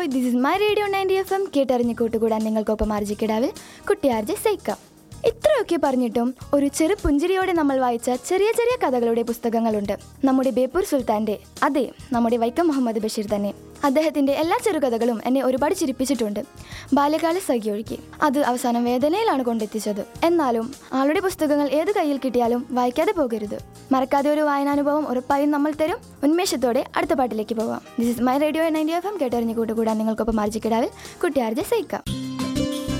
this is my radio ninety F M കേട്ടറിഞ്ഞ് കൂട്ടുകൂടാൻ നിങ്ങൾക്കൊപ്പം ആർജിക്കിടാവിൽ കുട്ടിയാർജി സൈക്ക ഇത്രയൊക്കെ പറഞ്ഞിട്ടും ഒരു ചെറു പുഞ്ചിരിയോടെ നമ്മൾ വായിച്ച ചെറിയ ചെറിയ കഥകളുടെ പുസ്തകങ്ങളുണ്ട് നമ്മുടെ ബേപ്പൂർ സുൽത്താന്റെ അതെ നമ്മുടെ വൈക്കം മുഹമ്മദ് ബഷീർ തന്നെ അദ്ദേഹത്തിന്റെ എല്ലാ ചെറുകഥകളും എന്നെ ഒരുപാട് ചിരിപ്പിച്ചിട്ടുണ്ട് ബാല്യകാല സഖി ഒഴുക്കി അത് അവസാനം വേദനയിലാണ് കൊണ്ടെത്തിച്ചത് എന്നാലും ആളുടെ പുസ്തകങ്ങൾ ഏത് കയ്യിൽ കിട്ടിയാലും വായിക്കാതെ പോകരുത് മറക്കാതെ ഒരു വായനാനുഭവം ഉറപ്പായും നമ്മൾ തരും ഉന്മേഷത്തോടെ അടുത്ത പാട്ടിലേക്ക് പോവാം this is my radio ninety F M കേട്ടറിഞ്ഞ് കൂട്ടുകൂടാൻ നിങ്ങൾക്കൊപ്പം ആർജിക്കിടാവിൽ കുട്ടിയാർജി സൈക്കാം